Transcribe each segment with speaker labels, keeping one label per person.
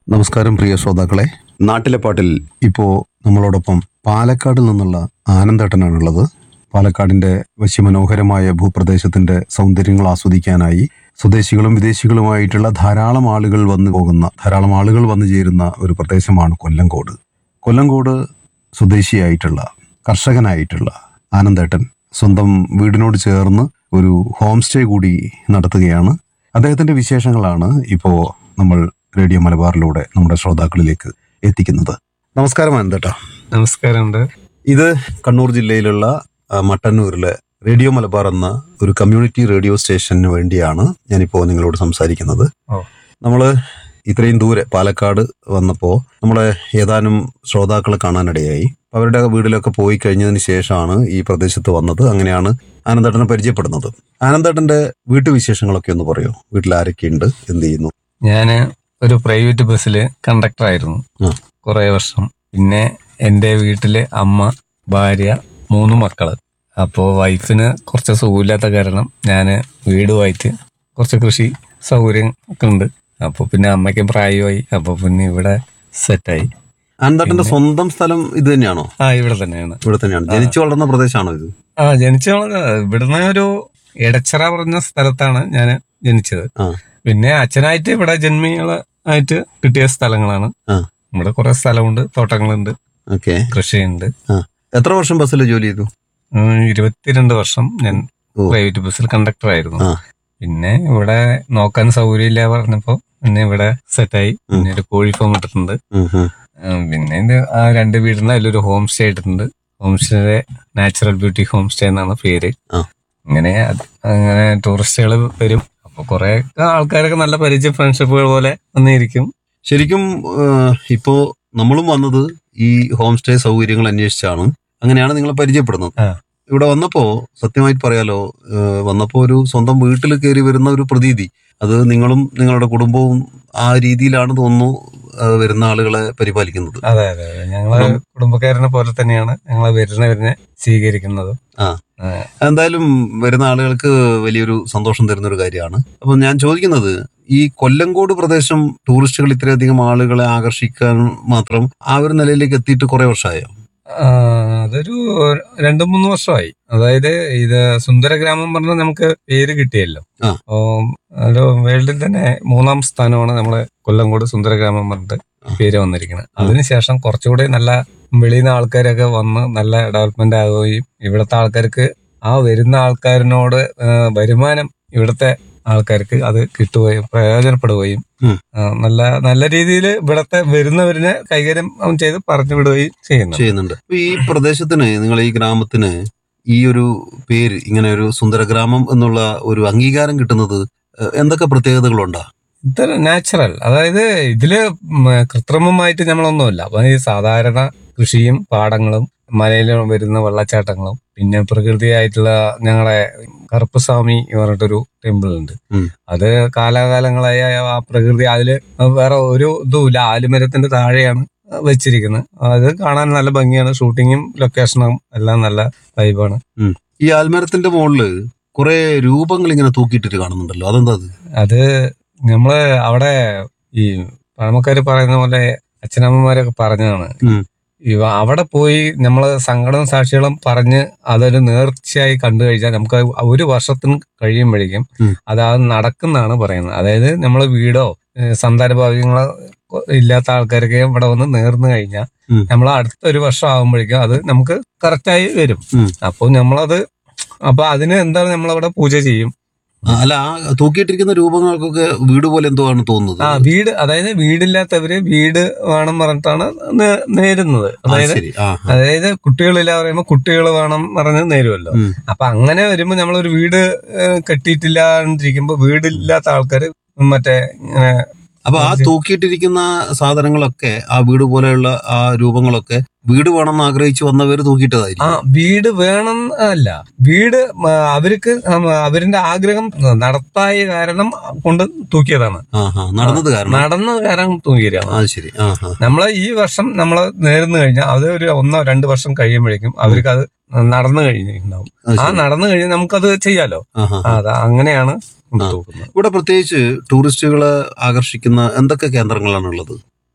Speaker 1: നമസ്കാരം പ്രിയ ശ്രോതാക്കളെ നാട്ടിലെ പാട്ടിൽ ഇപ്പോൾ നമ്മളോടൊപ്പം പാലക്കാടിൽ നിന്നുള്ള ആനന്ദേട്ടനാണുള്ളത് പാലക്കാടിന്റെ വശ്യമനോഹരമായ ഭൂപ്രദേശത്തിന്റെ സൗന്ദര്യങ്ങൾ ആസ്വദിക്കാനായി സ്വദേശികളും വിദേശികളുമായിട്ടുള്ള ധാരാളം ആളുകൾ വന്നു പോകുന്ന ധാരാളം ആളുകൾ വന്നു ചേരുന്ന ഒരു പ്രദേശമാണ് കൊല്ലങ്കോട് കൊല്ലങ്കോട് സ്വദേശിയായിട്ടുള്ള കർഷകനായിട്ടുള്ള ആനന്ദേട്ടൻ സ്വന്തം വീടിനോട് ചേർന്ന് ഒരു ഹോം സ്റ്റേ കൂടി നടത്തുകയാണ് അദ്ദേഹത്തിന്റെ വിശേഷങ്ങളാണ് ഇപ്പോൾ നമ്മൾ റേഡിയോ മലബാറിലൂടെ നമ്മുടെ ശ്രോതാക്കളിലേക്ക് എത്തിക്കുന്നത് നമസ്കാരം ആനന്ദേട്ടാ
Speaker 2: നമസ്കാരമുണ്ട്
Speaker 1: ഇത് കണ്ണൂർ ജില്ലയിലുള്ള ആ, മട്ടന്നൂരിലെ റേഡിയോ മലബാർ എന്ന ഒരു കമ്മ്യൂണിറ്റി റേഡിയോ സ്റ്റേഷന് വേണ്ടിയാണ് ഞാനിപ്പോൾ നിങ്ങളോട് സംസാരിക്കുന്നത്
Speaker 2: ഓ.
Speaker 1: നമ്മൾ ഇത്രയും ദൂരെ പാലക്കാട് വന്നപ്പോൾ നമ്മളെ ഏതാനും ശ്രോതാക്കളെ കാണാനിടയായി അവരുടെ വീട്ടിലൊക്കെ പോയി കഴിഞ്ഞതിന് ശേഷമാണ് ഈ പ്രദേശത്ത് വന്നത് അങ്ങനെയാണ് ആനന്ദേട്ടനെ പരിചയപ്പെടുന്നത് ആനന്ദേട്ടന്റെ വീട്ടുവിശേഷങ്ങളൊക്കെ ഒന്ന് പറയോ വീട്ടിൽ ആരൊക്കെയുണ്ട് എന്ത് ചെയ്യുന്നു
Speaker 2: ഞാന് ഒരു പ്രൈവറ്റ് ബസ്സില് കണ്ടക്ടർ ആയിരുന്നു
Speaker 1: ആ.
Speaker 2: കുറെ വർഷം പിന്നെ എന്റെ വീട്ടില് അമ്മ ഭാര്യ മൂന്ന് മക്കള് അപ്പോ വൈഫിന് കുറച്ച് സുഖമില്ലാത്ത കാരണം ഞാന് വീടുമായിട്ട് കുറച്ച് കൃഷി സൗകര്യം ഒക്കെ ഉണ്ട് അപ്പൊ പിന്നെ അമ്മയ്ക്ക് പ്രായമായി അപ്പൊ പിന്നെ ഇവിടെ സെറ്റായി
Speaker 1: ആനന്ദേട്ടന്റെ സ്വന്തം സ്ഥലം ഇത് തന്നെയാണോ
Speaker 2: ആ ഇവിടെ തന്നെയാണ്
Speaker 1: ഇവിടെ തന്നെയാണ് ജനിച്ചു വളർന്ന പ്രദേശമാണോ ഇത്
Speaker 2: ആ ജനിച്ച ഇവിടുന്ന് ഒരു എടച്ചിറ പറഞ്ഞ സ്ഥലത്താണ് ഞാൻ ജനിച്ചത്
Speaker 1: ആ.
Speaker 2: പിന്നെ അച്ഛനായിട്ട് ഇവിടെ ജന്മികളായിട്ട് കിട്ടിയ സ്ഥലങ്ങളാണ്
Speaker 1: ആ.
Speaker 2: ഇവിടെ കുറെ സ്ഥലമുണ്ട് തോട്ടങ്ങളുണ്ട്
Speaker 1: ഓക്കെ
Speaker 2: കൃഷിയുണ്ട്
Speaker 1: എത്ര വർഷം ബസ്സിൽ ജോലി ചെയ്തു
Speaker 2: ഉം, ഇരുപത്തിരണ്ട് വർഷം ഞാൻ
Speaker 1: ഓ.
Speaker 2: പ്രൈവറ്റ് ബസ്സിൽ കണ്ടക്ടർ ആയിരുന്നു
Speaker 1: ആ.
Speaker 2: പിന്നെ ഇവിടെ നോക്കാൻ സൗകര്യമില്ല പറഞ്ഞപ്പോ പിന്നെ ഇവിടെ സെറ്റായി പിന്നെ ഒരു കോഴി ഫാം ഇട്ടിട്ടുണ്ട്
Speaker 1: ഉം, ഉം.
Speaker 2: ഉം, പിന്നെ ഇത് ആ രണ്ട് വീടിന് അതിലൊരു ഹോം സ്റ്റേ ഇട്ടിട്ടുണ്ട് home stay natural beauty home stay എന്നാണ് പേര്
Speaker 1: ആ.
Speaker 2: അങ്ങനെ അത് അങ്ങനെ ടൂറിസ്റ്റുകൾ വരും അപ്പൊ കുറെ ആൾക്കാരൊക്കെ നല്ല പരിചയ ഫ്രണ്ട്ഷിപ്പുകൾ പോലെ വന്നിരിക്കും
Speaker 1: ശരിക്കും ഏഹ്, ഇപ്പോ നമ്മളും വന്നത് ഈ ഹോം സ്റ്റേ സൗകര്യങ്ങൾ അന്വേഷിച്ചാണ് അങ്ങനെയാണ് നിങ്ങളെ പരിചയപ്പെടുന്നത്
Speaker 2: ആ.
Speaker 1: ഇവിടെ വന്നപ്പോ സത്യമായിട്ട് പറയാലോ ഏഹ്, വന്നപ്പോ ഒരു സ്വന്തം വീട്ടിൽ കയറി വരുന്ന ഒരു പ്രതീതി അത് നിങ്ങളും നിങ്ങളുടെ കുടുംബവും ആ രീതിയിലാണ് തോന്നുന്നു ഏഹ്, വരുന്ന ആളുകളെ പരിപാലിക്കുന്നത്
Speaker 2: അതെ അതെ അതെ ഞങ്ങള് കുടുംബക്കാരനെ പോലെ തന്നെയാണ് ഞങ്ങളെ വരുന്നവരിനെ സ്വീകരിക്കുന്നത്
Speaker 1: ആ. എന്തായാലും വരുന്ന ആളുകൾക്ക് വലിയൊരു സന്തോഷം തരുന്ന ഒരു കാര്യമാണ് അപ്പൊ ഞാൻ ചോദിക്കുന്നത് ഈ കൊല്ലങ്കോട് പ്രദേശം ടൂറിസ്റ്റുകൾ ഇത്രയധികം ആളുകളെ ആകർഷിക്കാൻ മാത്രം ആ ഒരു നിലയിലേക്ക് എത്തിയിട്ട് കുറെ വർഷമായോ
Speaker 2: ആ, അതൊരു രണ്ടു മൂന്ന് വർഷമായി അതായത് ഇത് സുന്ദര ഗ്രാമം പറഞ്ഞ നമുക്ക് പേര് കിട്ടിയല്ലോ
Speaker 1: ആ.
Speaker 2: അപ്പോ ഒരു വേൾഡിൽ തന്നെ മൂന്നാം സ്ഥാനമാണ് നമ്മളെ കൊല്ലംകോട് സുന്ദര ഗ്രാമം പറഞ്ഞിട്ട് പേര് വന്നിരിക്കുന്നത് അതിനുശേഷം കുറച്ചുകൂടി നല്ല വെളിയിൽ നിന്ന് ആൾക്കാരൊക്കെ വന്ന് നല്ല ഡെവലപ്മെന്റ് ആവുകയും ഇവിടുത്തെ ആൾക്കാർക്ക് ആ വരുന്ന ആൾക്കാരിനോട് ആ, വരുമാനം ഇവിടുത്തെ ആൾക്കാർക്ക് അത് കിട്ടുകയും പ്രയോജനപ്പെടുകയും
Speaker 1: ഉം.
Speaker 2: ആ, നല്ല നല്ല രീതിയിൽ ഇവിടത്തെ വരുന്നവരിനെ കൈകാര്യം ചെയ്ത് പറഞ്ഞു വിടുകയും ചെയ്യുന്നു
Speaker 1: ചെയ്യുന്നുണ്ട് അപ്പൊ ഈ പ്രദേശത്തിന് നിങ്ങൾ ഈ ഗ്രാമത്തിന് ഈ ഒരു പേര് ഇങ്ങനെ ഒരു സുന്ദരഗ്രാമം എന്നുള്ള ഒരു അംഗീകാരം കിട്ടുന്നത് ഏഹ്, എന്തൊക്കെ പ്രത്യേകതകളുണ്ടാ
Speaker 2: ഇത് നാച്ചുറൽ അതായത് ഇതില് ഉം കൃത്രിമമായിട്ട് നമ്മളൊന്നുമില്ല അപ്പൊ ഈ സാധാരണ കൃഷിയും പാടങ്ങളും മലയിൽ വരുന്ന വെള്ളച്ചാട്ടങ്ങളും പിന്നെ പ്രകൃതിയായിട്ടുള്ള ഞങ്ങളെ കറുപ്പസ്വാമി എന്ന് പറഞ്ഞിട്ടൊരു ടെമ്പിൾ ഉണ്ട്
Speaker 1: ഉം.
Speaker 2: അത് കാലാകാലങ്ങളായ ആ പ്രകൃതി അതില് വേറെ ഒരു ഇതുമില്ല ആലുമരത്തിന്റെ താഴെയാണ് വെച്ചിരിക്കുന്നത് അത് കാണാൻ നല്ല ഭംഗിയാണ് ഷൂട്ടിങ്ങും ലൊക്കേഷനും എല്ലാം നല്ല വൈബാണ്
Speaker 1: ഈ ആൽമരത്തിന്റെ മുകളില് കുറെ രൂപങ്ങൾ ഇങ്ങനെ തൂക്കിയിട്ടിട്ട് കാണുന്നുണ്ടല്ലോ അതെന്താ അത്
Speaker 2: അത് നമ്മള് അവിടെ ഈ പഴമക്കാര് പറയുന്ന പോലെ അച്ഛനമ്മമാരൊക്കെ പറഞ്ഞതാണ്
Speaker 1: ഉം.
Speaker 2: ഇവ അവിടെ പോയി നമ്മള് സങ്കടവും സാക്ഷികളും പറഞ്ഞ് അതൊരു നേർച്ചയായി കണ്ടു കഴിഞ്ഞാൽ നമുക്ക് ഒരു വർഷത്തിന് കഴിയുമ്പോഴേക്കും
Speaker 1: ഉം.
Speaker 2: അത് അത് നടക്കുന്നതാണ് പറയുന്നത് അതായത് നമ്മള് വീടോ ഏഹ് സന്താന ഭാഗ്യങ്ങളോ ഇല്ലാത്ത ആൾക്കാർക്ക് ഇവിടെ വന്ന് നേർന്നു കഴിഞ്ഞാൽ
Speaker 1: ഉം.
Speaker 2: നമ്മൾ അടുത്ത ഒരു വർഷം ആകുമ്പോഴേക്കും അത് നമുക്ക് കറക്റ്റായി വരും
Speaker 1: ഉം.
Speaker 2: അപ്പോൾ നമ്മളത് അപ്പൊ അതിന് എന്താണ് നമ്മളവിടെ പൂജ ചെയ്യും
Speaker 1: ആ, അല്ല ആ തൂക്കിയിട്ടിരിക്കുന്ന രൂപങ്ങൾക്കൊക്കെ വീട് പോലെ എന്തോ ആണ് തോന്നുന്നത്
Speaker 2: ആ വീട് അതായത് വീടില്ലാത്തവര് വീട് വേണം പറഞ്ഞിട്ടാണ് നേ- നേരുന്നത്
Speaker 1: ആ,
Speaker 2: അതായത്
Speaker 1: ശരി ആ ആ.
Speaker 2: അതായത് കുട്ടികളില്ല പറയുമ്പോ കുട്ടികൾ വേണം പറഞ്ഞ് നേരുമല്ലോ
Speaker 1: ഉം.
Speaker 2: അപ്പൊ അങ്ങനെ വരുമ്പോ നമ്മളൊരു വീട് ഏഹ്, കെട്ടിയിട്ടില്ലാണ്ടിരിക്കുമ്പോ വീടില്ലാത്ത ആൾക്കാര് മറ്റേ ഇങ്ങനെ
Speaker 1: അപ്പൊ ആ തൂക്കിയിട്ടിരിക്കുന്ന സാധനങ്ങളൊക്കെ ആ വീട് പോലെയുള്ള ആ രൂപങ്ങളൊക്കെ വീട് വേണമെന്ന് ആഗ്രഹിച്ചു വന്നവര്
Speaker 2: ആ
Speaker 1: തൂക്കിയിട്ടതായിരിക്കും
Speaker 2: വീട് വേണം അല്ല വീട് മ, അവർക്ക് ഉം, അവരിന്റെ ആഗ്രഹം നടത്തായ കാരണം കൊണ്ട് തൂക്കിയതാണ്
Speaker 1: ആ ആ നടന്നത് കാരണം
Speaker 2: നടന്ന കാരണം തൂക്കിയതാണ്
Speaker 1: ആ ശരി ആ ആ
Speaker 2: നമ്മളെ ഈ വർഷം നമ്മൾ നേർന്നു കഴിഞ്ഞാൽ അത് ഒരു ഒന്നോ രണ്ട് വർഷം കഴിയുമ്പോഴേക്കും അവർക്ക് അത് നടന്നു കഴിഞ്ഞിട്ടുണ്ടാവും
Speaker 1: അത്
Speaker 2: ആ
Speaker 1: ശരി.
Speaker 2: നടന്നു കഴിഞ്ഞാൽ നമുക്കത് ചെയ്യാലോ
Speaker 1: ആ, ആ,
Speaker 2: ആ,
Speaker 1: ആ.
Speaker 2: അത് അങ്ങനെയാണ്
Speaker 1: ആ.
Speaker 2: തൂക്കുന്നത്
Speaker 1: ഇവിടെ പ്രത്യേകിച്ച് ടൂറിസ്റ്റുകളെ ആകർഷിക്കുന്ന എന്തൊക്കെ കേന്ദ്രങ്ങളാണ് ഉള്ളത്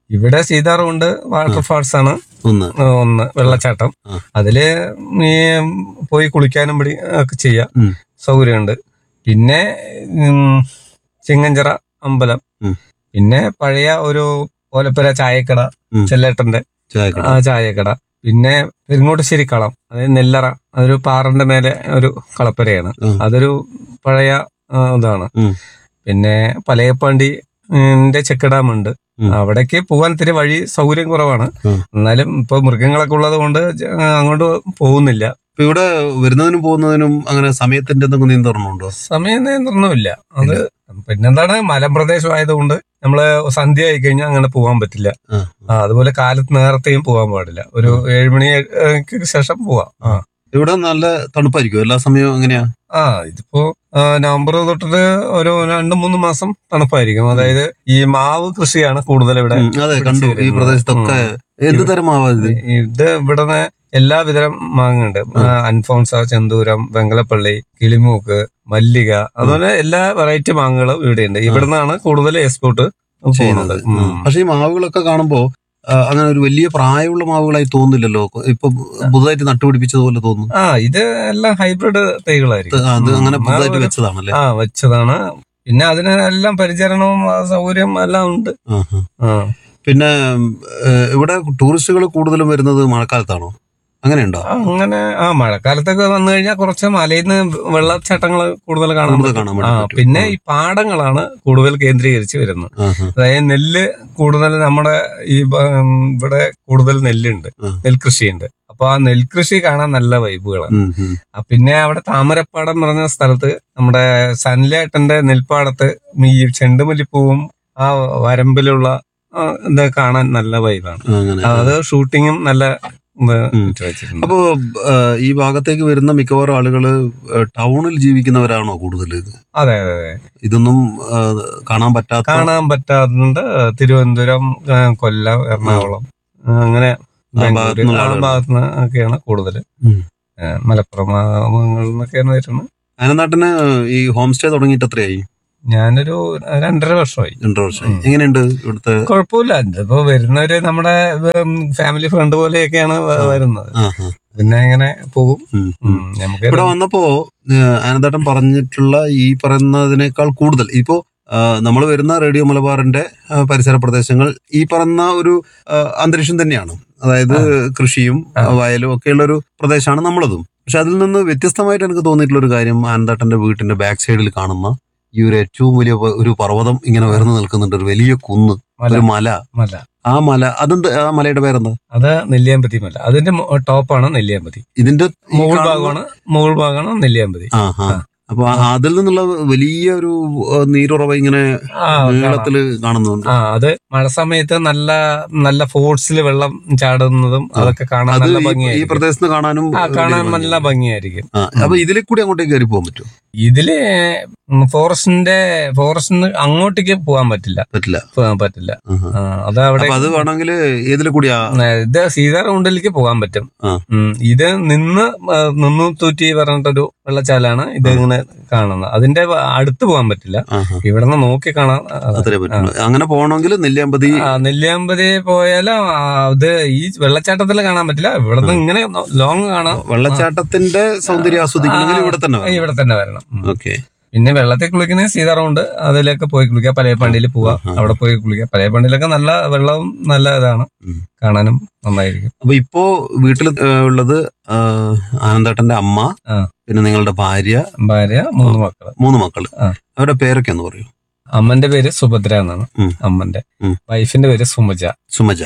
Speaker 2: ഇവിടെ സീതാറുണ്ട് വാട്ടർഫാൾസ് ആണ്
Speaker 1: ഒന്ന്
Speaker 2: ഒന്ന് വെള്ളച്ചാട്ടം
Speaker 1: ആ.
Speaker 2: അതില് ഈ പോയി കുളിക്കാനും പിടി ഒക്കെ ചെയ്യാം
Speaker 1: ഉം.
Speaker 2: സൗകര്യമുണ്ട് പിന്നെ ഉം, ചിങ്ങഞ്ചിറ അമ്പലം
Speaker 1: ഉം.
Speaker 2: പിന്നെ പഴയ ഒരു ഓലപ്പുര ചായക്കട
Speaker 1: ഉം.
Speaker 2: ചെല്ലേട്ടന്റെ
Speaker 1: ചായക്കട
Speaker 2: ആ ചായക്കട പിന്നെ പെരുങ്ങോട്ടുശ്ശേരി കളം അതായത് നെല്ലറ അതൊരു പാറന്റെ മേലെ ഒരു കളപ്പുരയാണ്
Speaker 1: ഉം.
Speaker 2: അതൊരു പഴയ ആ, ഇതാണ്
Speaker 1: ഉം.
Speaker 2: പിന്നെ പലയപ്പാണ്ടിന്റെ ചെക്ക് ഡാം ഉണ്ട്
Speaker 1: ഉം.
Speaker 2: അവിടേക്ക് പോകാൻ ഇത്തിരി വഴി സൗകര്യം കുറവാണ്
Speaker 1: ഉം.
Speaker 2: എന്നാലും ഇപ്പൊ മൃഗങ്ങളൊക്കെ ഉള്ളത് കൊണ്ട് ജ- അങ്ങോട്ട് പോകുന്നില്ല
Speaker 1: ഇപ്പൊ ഇവിടെ വരുന്നതിനും പോകുന്നതിനും അങ്ങനെ സമയത്തിന്റെ എന്തെങ്കിലും നിയന്ത്രണമുണ്ടോ
Speaker 2: സമയ നിയന്ത്രണമില്ല അത് പിന്നെന്താണ് മലമ്പ്രദേശം ആയതുകൊണ്ട് നമ്മള് സന്ധ്യ ആയി കഴിഞ്ഞാൽ അങ്ങനെ പോകാൻ പറ്റില്ല
Speaker 1: ആ.
Speaker 2: ആ, അതുപോലെ കാലത്ത് നേരത്തെയും പോകാൻ പാടില്ല ഒരു ഏഴുമണിക്ക് ശേഷം പോവാം ആ
Speaker 1: ഇവിടെ നല്ല തണുപ്പായിരിക്കും എല്ലാ സമയവും എങ്ങനെയാ
Speaker 2: ആ ഇതിപ്പോ ആ, നവംബർ തൊട്ടിട്ട് ഒരു രണ്ട് മൂന്ന് മാസം തണുപ്പായിരിക്കും അതായത് ഈ മാവ് കൃഷിയാണ് കൂടുതൽ ഇവിടെ
Speaker 1: ഉം, അതെ കണ്ടു ഈ
Speaker 2: വരുന്നത്.
Speaker 1: പ്രദേശത്തൊക്കെ എന്ത് തരം മാവാ ഇത്
Speaker 2: ഇത് ഇവിടെ എല്ലാവിധം മാങ്ങുണ്ട് അൻഫോൺസ ചെന്തൂരം വെങ്കലപ്പള്ളി കിളിമൂക്ക് മല്ലിക അതുപോലെ എല്ലാ വെറൈറ്റി മാങ്ങകളും ഇവിടെയുണ്ട് ഇവിടെ നിന്നാണ് കൂടുതൽ എക്സ്പോർട്ട്
Speaker 1: ചെയ്യുന്നത്
Speaker 2: പോകുന്നത് ഉം.
Speaker 1: പക്ഷെ ഈ മാവുകളൊക്കെ കാണുമ്പോ ആ, അങ്ങനെ ഒരു വലിയ പ്രായമുള്ള മാവുകളായി തോന്നുന്നില്ലല്ലോ ഇപ്പൊ പുതുതായിട്ട് നട്ടുപിടിപ്പിച്ചതുപോലെ തോന്നുന്നു
Speaker 2: ആ ഇത് എല്ലാം ഹൈബ്രിഡ് തൈകളായിരിക്കും
Speaker 1: അത് അങ്ങനെ
Speaker 2: ഉം.
Speaker 1: പുതുതായിട്ട്
Speaker 2: ആ,
Speaker 1: വെച്ചതാണല്ലേ
Speaker 2: ആ വെച്ചതാണ് പിന്നെ അതിന് എല്ലാം പരിചരണവും ആ, സൗകര്യം എല്ലാം ഉണ്ട്
Speaker 1: ആ, ആ.
Speaker 2: ആ
Speaker 1: പിന്നെ ഏഹ്, ഇവിടെ ടൂറിസ്റ്റുകൾ കൂടുതലും വരുന്നത് മഴക്കാലത്താണോ അങ്ങനെയുണ്ടോ
Speaker 2: അങ്ങനെ ആ മഴക്കാലത്തൊക്കെ വന്നു കഴിഞ്ഞാൽ കുറച്ച് മലയിൽ നിന്ന് വെള്ളച്ചാട്ടങ്ങൾ കൂടുതൽ കാണാൻ
Speaker 1: കൂടുതൽ
Speaker 2: പറ്റും.
Speaker 1: കാണാൻ
Speaker 2: ആ
Speaker 1: വേണ്ടി പറ്റും.
Speaker 2: പിന്നെ ഈ പാടങ്ങളാണ് കൂടുതൽ കേന്ദ്രീകരിച്ച് വരുന്നത്
Speaker 1: ആ, ആ.
Speaker 2: അതായത് നെല്ല് കൂടുതൽ നമ്മുടെ ഈ ബ- ഉം, ഇവിടെ കൂടുതൽ നെല്ലുണ്ട്
Speaker 1: ആ.
Speaker 2: നെൽകൃഷിയുണ്ട് അപ്പൊ ആ നെൽകൃഷി കാണാൻ നല്ല വൈബുകളാണ്
Speaker 1: ഉം, ഉം.
Speaker 2: ആ, പിന്നെ അവിടെ താമരപ്പാടം പറഞ്ഞ സ്ഥലത്ത് നമ്മുടെ സൻലേട്ടന്റെ നെൽപ്പാടത്ത് ഈ ചെണ്ടുമല്ലിപ്പൂവും ആ വരമ്പിലുള്ള ആ, ഇത് കാണാൻ നല്ല വൈബാണ്
Speaker 1: അങ്ങനെ
Speaker 2: അത് ഷൂട്ടിങ്ങും നല്ല ഇത്
Speaker 1: ഉം.
Speaker 2: ഇട്ട് വെച്ചിട്ടുണ്ട്
Speaker 1: അപ്പോ ഏഹ്, ഈ ഭാഗത്തേക്ക് വരുന്ന മിക്കവാറും ആളുകള് ഏഹ്, ടൗണിൽ ജീവിക്കുന്നവരാണോ കൂടുതൽ ഇത്
Speaker 2: അതെ അതെ അതെ
Speaker 1: ഇതൊന്നും ഏഹ്, കാണാൻ പറ്റാത്ത
Speaker 2: കാണാൻ പറ്റാറുണ്ട് തിരുവനന്തപുരം ആ, കൊല്ലം എറണാകുളം ആ, അങ്ങനെ
Speaker 1: ആ
Speaker 2: ബാംഗ്ലൂര്
Speaker 1: ഭാഗത്തുനിന്നുള്ള
Speaker 2: ആ
Speaker 1: ആളുകൾ.
Speaker 2: ഭാഗത്തുനിന്ന് ഒക്കെയാണ് കൂടുതൽ
Speaker 1: ഉം.
Speaker 2: മലപ്പുറം ഭാഗങ്ങളിൽ നിന്നൊക്കെയാണ് വരുന്നത്
Speaker 1: അനനാട്ടിന് ഈ ഹോം സ്റ്റേ തുടങ്ങിയിട്ട് എത്രയായി
Speaker 2: ഞാനൊരു രണ്ടര വർഷമായി
Speaker 1: രണ്ടര വർഷം
Speaker 2: ഉം.
Speaker 1: എങ്ങനെയുണ്ട് ഇവിടുത്തെ
Speaker 2: കുഴപ്പമില്ല ഇതിപ്പോ വരുന്നവര് നമ്മുടെ ഫാമിലി ഫ്രണ്ട് പോലെയൊക്കെയാണ് വ-
Speaker 1: ആ.
Speaker 2: വരുന്നത്
Speaker 1: ആ, ആ.
Speaker 2: പിന്നെ ഇങ്ങനെ പോകും
Speaker 1: ഉം,
Speaker 2: ഉം,
Speaker 1: ഉം.
Speaker 2: നമുക്ക്
Speaker 1: ഇവിടെ വന്നപ്പോ ആനന്ദേട്ടൻ പറഞ്ഞിട്ടുള്ള ഈ പറയുന്നതിനേക്കാൾ കൂടുതൽ ഇപ്പോ നമ്മൾ വരുന്ന റേഡിയോ മലബാറിന്റെ ആ, പരിസര പ്രദേശങ്ങൾ ഈ പറയുന്ന ഒരു ആ, അന്തരീക്ഷം തന്നെയാണ് അതായത് കൃഷിയും
Speaker 2: ആ.
Speaker 1: വയലും ഒക്കെയുള്ള ഒരു പ്രദേശമാണ് നമ്മളതും പക്ഷെ അതിൽ നിന്ന് വ്യത്യസ്തമായിട്ട് എനിക്ക് തോന്നിയിട്ടുള്ള ഒരു കാര്യം ആനന്ദേട്ടന്റെ വീട്ടിന്റെ ബാക്ക് സൈഡിൽ കാണുന്ന ഈ ഒരു ഏറ്റവും വലിയ പ- ഒരു പർവ്വതം ഇങ്ങനെ ഉയർന്നു നിൽക്കുന്നുണ്ട് ഒരു വലിയ കുന്ന്
Speaker 2: മല
Speaker 1: ഒരു മല
Speaker 2: മല
Speaker 1: ആ മല അതെന്ത് ആ മലയുടെ പേരെന്താ
Speaker 2: അത് നെല്ലിയാമ്പതി മല അതിന്റെ മോ- ടോപ്പാണ് നെല്ലിയാമ്പതി
Speaker 1: ഇതിന്റെ ഈ
Speaker 2: മുകൾ
Speaker 1: കാണുന്ന-
Speaker 2: ഭാഗമാണ് മുകൾ ഭാഗമാണ് നെല്ലിയാമ്പതി
Speaker 1: ആ ആ
Speaker 2: ആ.
Speaker 1: അപ്പൊ ആ- അതിൽ നിന്നുള്ള വലിയ ഒരു ആ, നീരുറവ ഇങ്ങനെ
Speaker 2: ആ കാണാം.
Speaker 1: നീളത്തില് കാണുന്നുണ്ട്
Speaker 2: ആ അത് മഴ സമയത്ത് നല്ല നല്ല ഫോഴ്സിൽ വെള്ളം ചാടുന്നതും
Speaker 1: ആ.
Speaker 2: അതൊക്കെ കാണാൻ
Speaker 1: അത്
Speaker 2: നല്ല
Speaker 1: ഈ- ഈ
Speaker 2: ഭംഗിയായിരിക്കും
Speaker 1: പ്രദേശത്ത് കാണാനും
Speaker 2: ആ
Speaker 1: വലിയ
Speaker 2: കാണാൻ
Speaker 1: ഭംഗിയാണ്.
Speaker 2: നല്ല ഭംഗിയായിരിക്കും
Speaker 1: ആ, അപ്പൊ ഇതിലെ കൂടി അങ്ങോട്ടേക്ക് കയറി പോകാൻ പറ്റുമോ
Speaker 2: ഇതില് ഫോറസ്റ്റിന്റെ ഫോറസ്റ്റിന് അങ്ങോട്ടേക്ക് പോകാൻ പറ്റില്ല
Speaker 1: പറ്റില്ല
Speaker 2: പോകാൻ പറ്റില്ല
Speaker 1: ആഹാ.
Speaker 2: ആ, അത് അവിടെ
Speaker 1: അപ്പൊ അത് വേണമെങ്കിൽ ഏതിലെ കൂടിയാ
Speaker 2: ഇത് സീതാർകുണ്ടിലേക്ക് പോകാൻ പറ്റും
Speaker 1: ആ.
Speaker 2: ഉം, ഇത് നിന്ന് ആ, നിന്നു തൂറ്റി പറഞ്ഞിട്ടൊരു വെള്ളച്ചാലാണ് ഇത് ഇങ്ങനെ കാണുന്നത് അതിന്റെ അടുത്ത് പോകാൻ പറ്റില്ല
Speaker 1: ആഹാ.
Speaker 2: ഇവിടെ നിന്ന് നോക്കി കാണാൻ അതാ.
Speaker 1: അത്രേ പറ്റുള്ളൂ അങ്ങനെ പോകണമെങ്കിൽ നെല്ലിയാമ്പതി
Speaker 2: ആ, നെല്ലിയാമ്പതി പോയാലും ആ, ഇത് ഈ വെള്ളച്ചാട്ടത്തിൽ കാണാൻ പറ്റില്ല ഇവിടെ നിന്ന് ഇങ്ങനെ ലോങ് കാണാം
Speaker 1: വെള്ളച്ചാട്ടത്തിന്റെ സൗന്ദര്യം ആസ്വദിക്കണമെങ്കിൽ ഇവിടെ തന്നെ
Speaker 2: ആ, ഇവിടെ തന്നെ വരണം ഉം.
Speaker 1: ഓക്കെ
Speaker 2: പിന്നെ വെള്ളത്തിൽ കുളിക്കുന്ന സീതാറുണ്ട് അതിലൊക്കെ പോയി കുളിക്കാം പലയപ്പണ്ടിയിൽ പോവാം
Speaker 1: ആഹാ.
Speaker 2: അവിടെ പോയി കുളിക്കാം പലയപ്പണ്ടിയിലൊക്കെ നല്ല വെള്ളവും നല്ല ഇതാണ്
Speaker 1: ഉം.
Speaker 2: കാണാനും നന്നായിരിക്കും
Speaker 1: അപ്പൊ ഇപ്പോ വീട്ടിൽ ഉള്ളത് ആ, ആനന്ദേട്ടന്റെ അമ്മ
Speaker 2: ആ.
Speaker 1: പിന്നെ നിങ്ങളുടെ ഭാര്യ
Speaker 2: ഭാര്യ മൂന്ന് മക്കള്
Speaker 1: മൂന്ന് മക്കള്
Speaker 2: ആ.
Speaker 1: അവരുടെ പേരൊക്കെ ഒന്ന് പറയൂ
Speaker 2: അമ്മന്റെ പേര് സുഭദ്ര എന്നാണ്
Speaker 1: ഉം.
Speaker 2: അമ്മന്റെ
Speaker 1: ഉം.
Speaker 2: വൈഫിന്റെ പേര് സുമജ
Speaker 1: സുമജ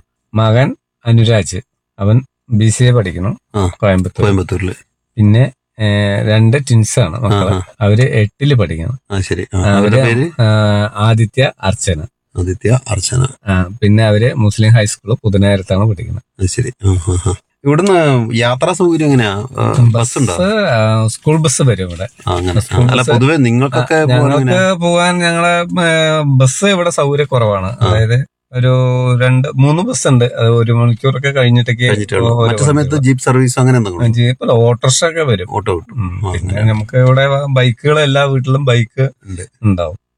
Speaker 2: മകൻ അനുരാജ് അവൻ ബി സി എ പഠിക്കുന്നു
Speaker 1: ആ.
Speaker 2: കോയമ്പത്തൂർ
Speaker 1: കോയമ്പത്തൂരില്
Speaker 2: പിന്നെ ഏ, രണ്ട് ടിൻസ് ആണ് മക്കള്
Speaker 1: ആഹാ.
Speaker 2: അവര് എട്ടില് പഠിക്കണം
Speaker 1: ആ ശരി ആ,
Speaker 2: ആ,
Speaker 1: അവരുടെ
Speaker 2: അവര്
Speaker 1: പേര്
Speaker 2: ആ, ആദിത്യ അർച്ചന
Speaker 1: ആദിത്യ അർച്ചന
Speaker 2: ആ, പിന്നെ അവര് മുസ്ലിം ഹൈസ്കൂള് പുതുനായിരത്താണ് പഠിക്കുന്നത്
Speaker 1: അത് ശരി ആ, ആ, ആ. ഇവിടുന്ന് യാത്രാ സൗകര്യം എങ്ങനെയാ ബസ് ഉണ്ടോ
Speaker 2: ബസ്, ആ, സ്കൂൾ ബസ് വരും ഇവിടെ
Speaker 1: ആ, അങ്ങനെ
Speaker 2: സ്കൂൾ
Speaker 1: അല്ല
Speaker 2: ബസ്
Speaker 1: പൊതുവെ നിങ്ങൾക്കൊക്കെ പോകാൻ
Speaker 2: ഞങ്ങൾക്ക്
Speaker 1: എങ്ങനെയാ?
Speaker 2: പോകാൻ ഞങ്ങളെ ഏ, ബസ് ഇവിടെ സൗകര്യക്കുറവാണ്
Speaker 1: ആ.
Speaker 2: അതായത് ഒരു രണ്ട് മൂന്ന് ബസ് ഉണ്ട് അത് ഒരു മണിക്കൂറൊക്കെ കഴിഞ്ഞിട്ടൊക്കെ
Speaker 1: കഴിഞ്ഞിട്ടേ ഉള്ളൂ.
Speaker 2: ഓരോ
Speaker 1: മറ്റു സമയത്ത്
Speaker 2: വണ്ടികള്.
Speaker 1: ജീപ്പ് സർവീസ് അങ്ങനെ എന്തെങ്കിലും
Speaker 2: ജീപ്പ് ഓട്ടോറിക്ഷ ഒക്കെ വരും
Speaker 1: ഓട്ടോ കിട്ടും
Speaker 2: ഉം.
Speaker 1: ആ,
Speaker 2: പിന്നെ
Speaker 1: അങ്ങനെ.
Speaker 2: നമുക്ക് ഇവിടെ ബൈക്കുകൾ എല്ലാ വീട്ടിലും ബൈക്ക്
Speaker 1: ഉണ്ട്.
Speaker 2: ഉണ്ടാവും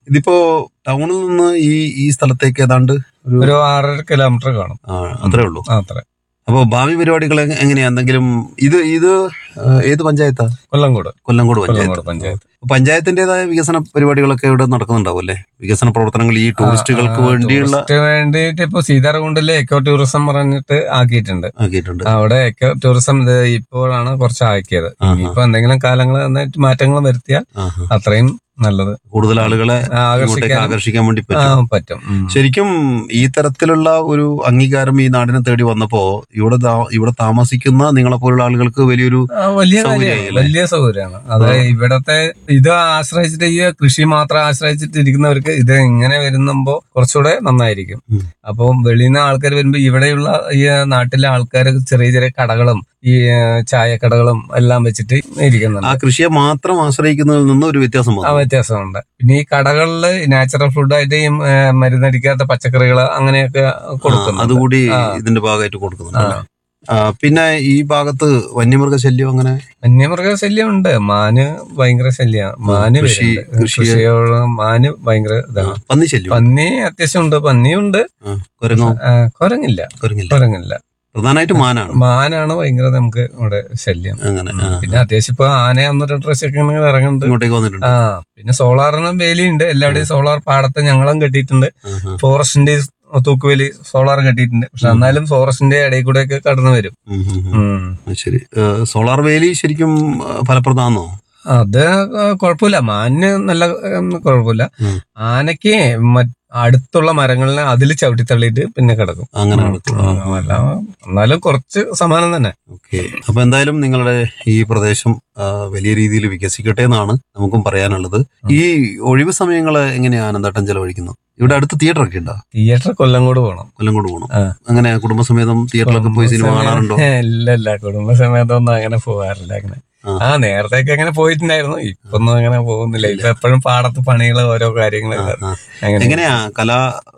Speaker 1: ഇതിപ്പോ ടൗണിൽ നിന്ന് ഈ ഈ സ്ഥലത്തേക്ക് ഏതാണ്ട് ഒരു
Speaker 2: ഒരു ആറര കിലോമീറ്റർ കാണും
Speaker 1: ആ, അത്രേ ഉള്ളൂ
Speaker 2: ആ, അത്ര
Speaker 1: അപ്പൊ ഭാവി പരിപാടികൾ എങ്ങ- എങ്ങനെയാ എന്തെങ്കിലും ഇത് ഇത് ആ, ഏത് പഞ്ചായത്താ
Speaker 2: കൊല്ലംകോട്
Speaker 1: കൊല്ലങ്കോട് പഞ്ചായത്ത്
Speaker 2: കൊല്ലംകോട് പഞ്ചായത്ത്
Speaker 1: പഞ്ചായത്തിന്റേതായ വികസന പരിപാടികളൊക്കെ ഇവിടെ നടക്കുന്നുണ്ടാവും അല്ലേ വികസന പ്രവർത്തനങ്ങൾ ഈ ടൂറിസ്റ്റുകൾക്ക്
Speaker 2: ആ, ആ,
Speaker 1: വേണ്ടിയുള്ള
Speaker 2: ടൂറിസ്റ്റ് വേണ്ടിയിട്ട് ഇപ്പൊ സീതാർകുണ്ടില് എക്കോ ടൂറിസം പറഞ്ഞിട്ട് ആക്കിയിട്ടുണ്ട്
Speaker 1: ആക്കിയിട്ടുണ്ട്
Speaker 2: അവിടെ എക്കോ ടൂറിസം ഇത് ഇപ്പോഴാണ് കുറച്ച് ആക്കിയത്
Speaker 1: ആഹാ.
Speaker 2: ഇനിയിപ്പോ എന്തെങ്കിലും കാലങ്ങൾ നന്നായിട്ട് മാറ്റങ്ങൾ വരുത്തിയാൽ
Speaker 1: ആഹാ.
Speaker 2: അത്രയും നല്ലത്
Speaker 1: കൂടുതൽ ആളുകളെ
Speaker 2: ആ,
Speaker 1: ഇങ്ങോട്ടേക്ക്
Speaker 2: ആകർഷിക്കാൻ
Speaker 1: ആകർഷിക്കാൻ വേണ്ടി
Speaker 2: ആ,
Speaker 1: പറ്റും
Speaker 2: പറ്റും ഉം.
Speaker 1: ശരിക്കും ഈ തരത്തിലുള്ള ഒരു അംഗീകാരം ഈ നാടിനെ തേടി വന്നപ്പോ ഇവിടെ താ- ഇവിടെ താമസിക്കുന്ന നിങ്ങളെ പോലുള്ള ആളുകൾക്ക് വലിയൊരു
Speaker 2: ആ, വലിയ
Speaker 1: സൗകര്യമായി
Speaker 2: കാര്യമാണ്
Speaker 1: അല്ലേ?
Speaker 2: വലിയ സൗകര്യമാണ് അത് ഇവിടത്തെ ഇത് ആശ്രയിച്ചിട്ട് ഈ കൃഷി മാത്രം ആശ്രയിച്ചിട്ട് ഇരിക്കുന്നവർക്ക് ഇത് ഇങ്ങനെ വരുമ്പോ കുറച്ചുകൂടെ നന്നായിരിക്കും
Speaker 1: ഉം.
Speaker 2: അപ്പൊ വെളിയിൽ നിന്ന് ആൾക്കാർ വരുമ്പോ ഇവിടെയുള്ള ഈ നാട്ടിലെ ആൾക്കാർ ചെറിയ ചെറിയ കടകളും ഈ ആ, ചായക്കടകളും എല്ലാം വെച്ചിട്ട്
Speaker 1: ആ
Speaker 2: ഇരിക്കുന്നുണ്ട്
Speaker 1: കൃഷിയെ മാത്രം ആശ്രയിക്കുന്നതിൽ നിന്ന് ഒരു വ്യത്യാസം
Speaker 2: ആ
Speaker 1: വന്നു
Speaker 2: വ്യത്യാസമുണ്ട് പിന്നെ ഈ കടകളില് നാച്ചുറൽ ഫുഡായിട്ട് ഈ ആ, മരുന്നടിക്കാത്ത പച്ചക്കറികൾ അങ്ങനെയൊക്കെ
Speaker 1: ആ,
Speaker 2: കൊടുക്കുന്നു
Speaker 1: അതുകൂടി
Speaker 2: ആ.
Speaker 1: ഇതിന്റെ ഭാഗമായിട്ട് കൊടുക്കുന്നുണ്ട്
Speaker 2: ആ.
Speaker 1: അല്ലേ? ആ, പിന്നെ ഈ ഭാഗത്ത് വന്യമൃഗ ശല്യം അങ്ങനെ
Speaker 2: വന്യമൃഗ ശല്യം ഉണ്ട് മാന് ഭയങ്കര ശല്യമാണ് മാന്
Speaker 1: കൃഷി-
Speaker 2: വരുന്നുണ്ട്.
Speaker 1: കൃഷിയെ-
Speaker 2: കൃഷിയോട് മാന് ഭയങ്കര
Speaker 1: ആ,
Speaker 2: ഇതാണ്
Speaker 1: പന്നി ശല്യം
Speaker 2: പന്നി അത്യാവശ്യം ഉണ്ട് പന്നിയുണ്ട്
Speaker 1: ആ, കുരങ്ങോ
Speaker 2: ആ, കുരങ്ങില്ല
Speaker 1: കുരങ്ങില്ല
Speaker 2: കുരങ്ങില്ല
Speaker 1: പ്രധാനമായിട്ട് മാനാണ്
Speaker 2: മാനാണ് ഭയങ്കര നമുക്ക് ഇവിടെ ശല്യം
Speaker 1: അങ്ങനെ ആ.
Speaker 2: പിന്നെ അത്യാവശ്യം ഇപ്പൊ ആന ഒന്ന് രണ്ട് പ്രാവശ്യമൊക്കെ ഇങ്ങനെ ഇറങ്ങുന്നുണ്ട്
Speaker 1: ഇങ്ങോട്ടേക്ക് വന്നിട്ടുണ്ട്
Speaker 2: ആ പിന്നെ സോളാറിന് വേലിയുണ്ട് എല്ലാവിടെയും സോളാർ പാടത്ത് ഞങ്ങളും കെട്ടിയിട്ടുണ്ട്
Speaker 1: ആഹാ.
Speaker 2: ഫോറസ്റ്റിന്റെ തൂക്കുവേലി സോളാർ കെട്ടിയിട്ടുണ്ട് പക്ഷെ എന്നാലും ഫോറസ്റ്റിന്റെ ഇടയിൽ കൂടെ ഒക്കെ കടന്നു വരും
Speaker 1: ഉം, ഉം, ഉം.
Speaker 2: ഉം.
Speaker 1: ആ, ശരി ഏ, സോളാർ വേലി ശരിക്കും ആ, ഫലപ്രദമാണോ
Speaker 2: അത് കുഴപ്പമില്ല മാനിന് നല്ല ഉം, കുഴപ്പമില്ല
Speaker 1: ഉം.
Speaker 2: ആനയ്ക്ക് മറ്റ് അടുത്തുള്ള മരങ്ങളിനെ അതിൽ ചവിട്ടി തള്ളിയിട്ട് പിന്നെ കിടക്കും
Speaker 1: അങ്ങനെ നടക്കും ആ,
Speaker 2: ഉം, അല്ല, എന്നാലും കുറച്ച് സമാനം തന്നെ
Speaker 1: ഓക്കെ അപ്പൊ എന്തായാലും നിങ്ങളുടെ ഈ പ്രദേശം ആ, വലിയ രീതിയിൽ വികസിക്കട്ടെ എന്നാണ് നമുക്കും പറയാനുള്ളത് ഈ ഒഴിവ് സമയങ്ങൾ എങ്ങനെയാ ആനന്ദാട്ടം ചെലവഴിക്കുന്നു ഇവിടെ അടുത്ത് തിയേറ്റർ ഒക്കെ ഉണ്ടോ
Speaker 2: തിയേറ്റർ കൊല്ലംകോട് പോകണം
Speaker 1: കൊല്ലംകോട് പോകണം
Speaker 2: ആ.
Speaker 1: അങ്ങനെ കുടുംബസമേതം തിയേറ്ററിലൊക്കെ പോയി സിനിമ കാണാറുണ്ടോ
Speaker 2: ഇല്ല ഇല്ല കുടുംബസമേതം ഒന്നും അങ്ങനെ പോകാറില്ല അങ്ങനെ
Speaker 1: ആ.
Speaker 2: ആ നേരത്തേക്ക് അങ്ങനെ പോയിട്ടുണ്ടായിരുന്നു ഇപ്പൊ ഒന്നും അങ്ങനെ പോകുന്നില്ല ഇപ്പൊ എപ്പോഴും പാടത്ത് പണികൾ ഓരോ കാര്യങ്ങളൊക്കെ
Speaker 1: ആ.
Speaker 2: അങ്ങനെ
Speaker 1: എങ്ങനെയാ കലാ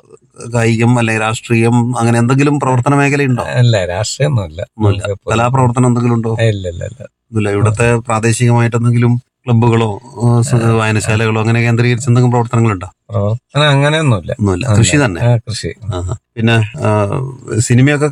Speaker 1: കായികം അല്ലെങ്കിൽ രാഷ്ട്രീയം അങ്ങനെ എന്തെങ്കിലും പ്രവർത്തന മേഖലയുണ്ടോ
Speaker 2: അല്ല രാഷ്ട്രീയമൊന്നുമില്ല
Speaker 1: ഒന്നുമില്ല.
Speaker 2: നമുക്ക് ഇപ്പൊ-
Speaker 1: കലാപ്രവർത്തനം എന്തെങ്കിലും ഉണ്ടോ
Speaker 2: ഇല്ല ഇല്ല ഇല്ല
Speaker 1: ഇല്ല ഇവിടുത്തെ പ്രാദേശികമായിട്ട് എന്തെങ്കിലും ക്ലബ്ബുകളോ ആ, സ- വായനശാലകളോ അങ്ങനെ കേന്ദ്രീകരിച്ച് എന്തെങ്കിലും പ്രവർത്തനങ്ങളുണ്ടോ
Speaker 2: പ്രവർത്തനം അങ്ങനെയൊന്നുമില്ല
Speaker 1: ഒന്നുമില്ല കൃഷി തന്നെ
Speaker 2: ആ, കൃഷി
Speaker 1: ആഹാ. പിന്നെ ആ, സിനിമയൊക്കെ